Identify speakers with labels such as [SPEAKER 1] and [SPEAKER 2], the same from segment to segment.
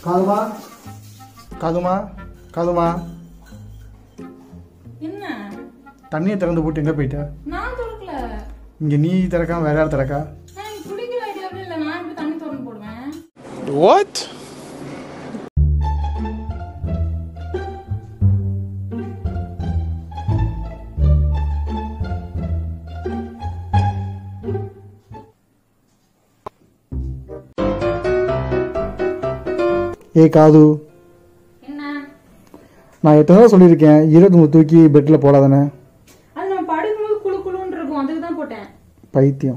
[SPEAKER 1] காதுமா காதுமா காதுமா
[SPEAKER 2] என்ன
[SPEAKER 1] தண்ணியை திறந்து போட்டு எங்கே போயிட்ட
[SPEAKER 2] நான் திறக்கல
[SPEAKER 1] இங்கே நீ திறக்காம வேற யார் திறக்கா
[SPEAKER 2] நான் எனக்கு குடிக்கிற ஐடியாவே இல்லை நான் எப்படி தண்ணி திறந்து போடுவேன்
[SPEAKER 3] What?
[SPEAKER 1] ஏய் காது
[SPEAKER 2] என்ன
[SPEAKER 1] நான் எத்தனை தடவை சொல்லியிருக்கேன் ஈரத்துணி தூக்கி பெட்டில் போடாதானே
[SPEAKER 2] அது நம்ம படுக்கும்போது குளு குளுன்னு இருக்கும் அதுக்கு தான் போட்டேன்
[SPEAKER 1] பைத்தியம்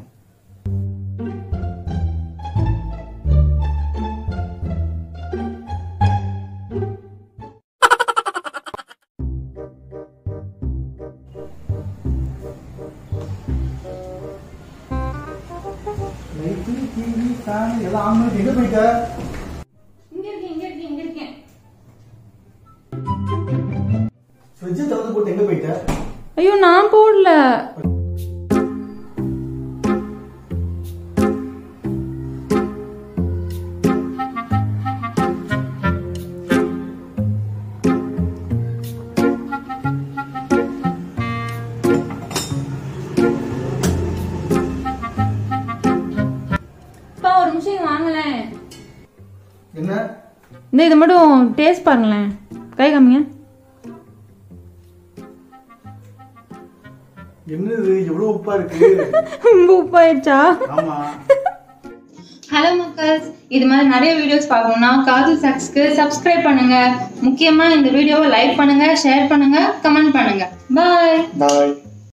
[SPEAKER 1] எங்க போயிட்ட
[SPEAKER 2] இங்க இருக்கேன் இங்க இருக்கேன் இங்க இருக்கேன்
[SPEAKER 1] ஃப்ரிட்ஜை திறந்து போட்டு எங்க போயிட்ட
[SPEAKER 2] ஐயோ நான் போடல அப்பா ஒரு நிமிஷம் இங்க வாங்களேன்
[SPEAKER 1] என்ன
[SPEAKER 2] இந்த இது மட்டும் டேஸ்ட் பாருங்களேன் கை காமிங்க
[SPEAKER 1] என்னது எவ்வளவு உப்பா இருக்கு
[SPEAKER 2] ரொம்ப உப்பாயிடுச்சா
[SPEAKER 1] ஆமா
[SPEAKER 2] ஹலோ மக்கள்ஸ் இது மாதிரி நிறைய வீடியோஸ் பார்க்கணும்னா காதல் சாக்ஸ்க்கு சப்ஸ்கிரைப் பண்ணுங்க முக்கியமா இந்த வீடியோவை லைக் பண்ணுங்க ஷேர் பண்ணுங்க கமெண்ட் பண்ணுங்க பாய்
[SPEAKER 1] பாய்